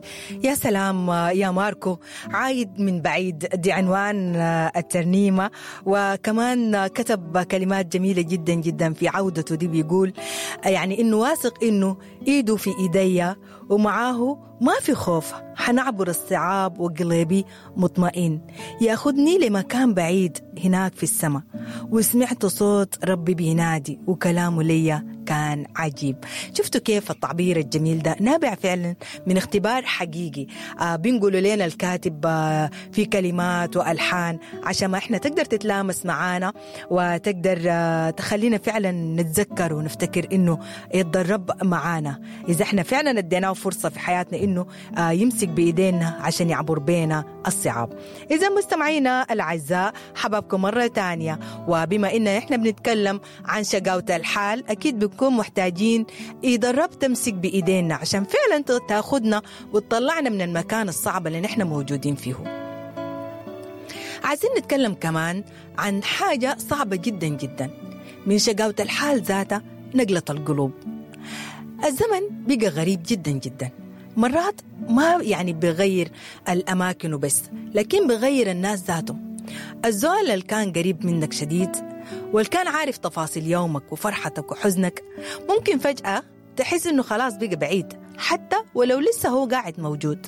يا سلام يا ماركو عايد من بعيد دي عنوان الترنيمة وكمان كتب كلمات جميلة جدا جدا في عودته دي بيقول يعني إنه واثق إنه إيده في إيديا ومعاه ما في خوف حنعبر الصعاب وقلبي مطمئن ياخذني لمكان بعيد هناك في السماء وسمعت صوت ربي بينادي وكلامه ليا كان عجيب شفتوا كيف التعبير الجميل ده نابع فعلا من اختبار حقيقي آه بنقولوا لنا الكاتب آه في كلمات والحان عشان ما احنا تقدر تتلامس معانا وتقدر آه تخلينا فعلا نتذكر ونفتكر انه يد الرب معانا اذا احنا فعلا اديناه فرصه في حياتنا انه آه يمسك بايدينا عشان يعبر بينا الصعاب اذا مستمعينا الاعزاء حبابكم مره تانية وبما ان احنا بنتكلم عن شقاوه الحال اكيد بنكون محتاجين اذا الرب تمسك بايدينا عشان فعلا تاخذنا وتطلعنا من المكان الصعب اللي نحن موجودين فيه عايزين نتكلم كمان عن حاجة صعبة جدا جدا من شقاوة الحال ذاتها نقلة القلوب الزمن بقى غريب جدا جدا مرات ما يعني بغير الأماكن وبس لكن بغير الناس ذاتهم الزول اللي كان قريب منك شديد واللي كان عارف تفاصيل يومك وفرحتك وحزنك ممكن فجأة تحس إنه خلاص بقى بعيد حتى ولو لسه هو قاعد موجود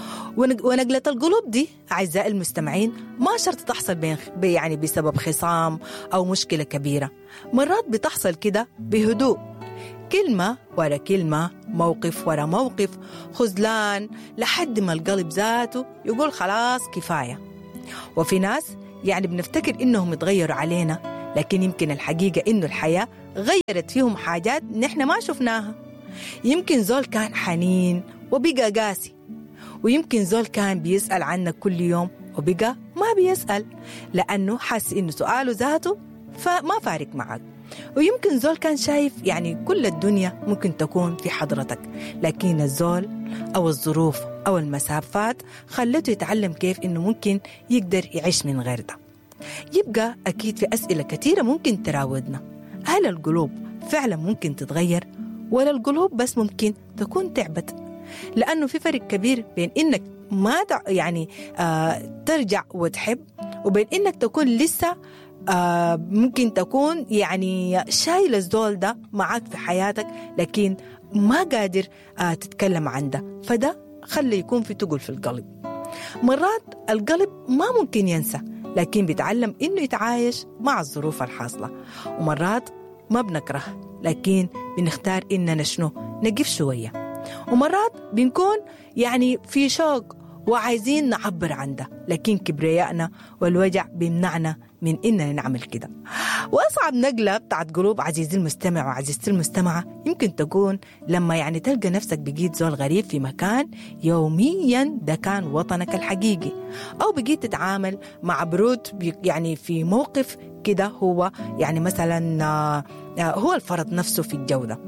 ونقلة القلوب دي أعزائي المستمعين ما شرط تحصل بين يعني بسبب خصام أو مشكلة كبيرة مرات بتحصل كده بهدوء كلمة ورا كلمة موقف ورا موقف خذلان لحد ما القلب ذاته يقول خلاص كفاية وفي ناس يعني بنفتكر إنهم يتغيروا علينا لكن يمكن الحقيقة إنه الحياة غيرت فيهم حاجات نحن ما شفناها يمكن زول كان حنين وبقى قاسي ويمكن زول كان بيسأل عنك كل يوم وبقى ما بيسأل لأنه حس إنه سؤاله ذاته فما فارق معك ويمكن زول كان شايف يعني كل الدنيا ممكن تكون في حضرتك لكن الزول أو الظروف أو المسافات خلته يتعلم كيف إنه ممكن يقدر يعيش من غير ده يبقى أكيد في أسئلة كثيرة ممكن تراودنا هل القلوب فعلا ممكن تتغير ولا القلوب بس ممكن تكون تعبت لأنه في فرق كبير بين إنك ما يعني آه ترجع وتحب وبين إنك تكون لسه آه ممكن تكون يعني شايل الزول ده معاك في حياتك لكن ما قادر آه تتكلم عن ده فده خلي يكون في تقل في القلب مرات القلب ما ممكن ينسى لكن بيتعلم انه يتعايش مع الظروف الحاصله ومرات ما بنكره لكن بنختار اننا شنو نقف شويه ومرات بنكون يعني في شوق وعايزين نعبر عن ده لكن كبريائنا والوجع بيمنعنا من إننا نعمل كده وأصعب نقلة بتاعت قلوب عزيزي المستمع وعزيزتي المستمعة يمكن تكون لما يعني تلقى نفسك بقيت زول غريب في مكان يوميا ده كان وطنك الحقيقي أو بقيت تتعامل مع برود يعني في موقف كده هو يعني مثلا هو الفرض نفسه في الجودة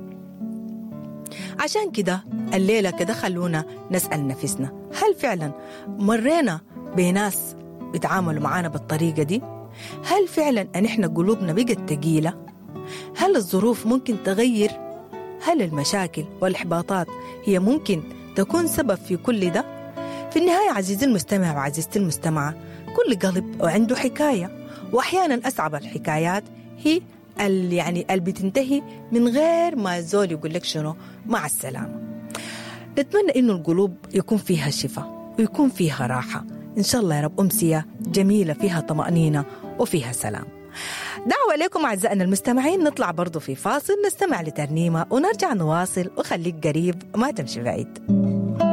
عشان كده الليلة كده خلونا نسأل نفسنا هل فعلا مرينا بناس بيتعاملوا معانا بالطريقة دي؟ هل فعلا أن إحنا قلوبنا بقت تقيلة؟ هل الظروف ممكن تغير؟ هل المشاكل والإحباطات هي ممكن تكون سبب في كل ده؟ في النهاية عزيزي المستمع وعزيزتي المستمعة كل قلب عنده حكاية وأحيانا أصعب الحكايات هي اللي يعني اللي بتنتهي من غير ما الزول يقول لك شنو مع السلامة نتمنى إنه القلوب يكون فيها شفاء ويكون فيها راحة إن شاء الله يا رب أمسية جميلة فيها طمأنينة وفيها سلام دعوة لكم أعزائنا المستمعين نطلع برضو في فاصل نستمع لترنيمة ونرجع نواصل وخليك قريب ما تمشي بعيد